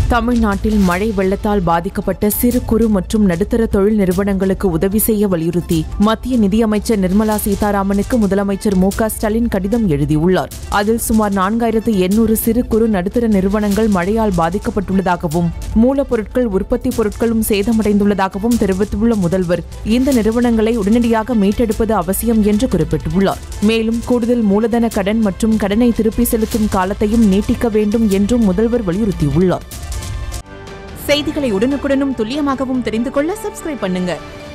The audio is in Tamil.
தமிழ்நாட்டில் மழை வெள்ளத்தால் பாதிக்கப்பட்ட சிறு குறு மற்றும் நடுத்தர தொழில் நிறுவனங்களுக்கு உதவி செய்ய வலியுறுத்தி மத்திய நிதியமைச்சர் நிர்மலா சீதாராமனுக்கு முதலமைச்சர் மு க ஸ்டாலின் கடிதம் எழுதியுள்ளார் அதில் சுமார் நான்காயிரத்து எண்ணூறு சிறு குறு நடுத்தர நிறுவனங்கள் மழையால் பாதிக்கப்பட்டுள்ளதாகவும் மூலப்பொருட்கள் உற்பத்தி பொருட்களும் சேதமடைந்துள்ளதாகவும் தெரிவித்துள்ள முதல்வர் இந்த நிறுவனங்களை உடனடியாக மீட்டெடுப்பது அவசியம் என்று குறிப்பிட்டுள்ளார் மேலும் கூடுதல் மூலதன கடன் மற்றும் கடனை திருப்பி செலுத்தும் காலத்தையும் நீட்டிக்க வேண்டும் என்றும் முதல்வர் வலியுறுத்தியுள்ளார் செய்திகளை உடனுக்குடனும் துல்லியமாகவும் தெரிந்து கொள்ள சப்ஸ்கிரைப் பண்ணுங்க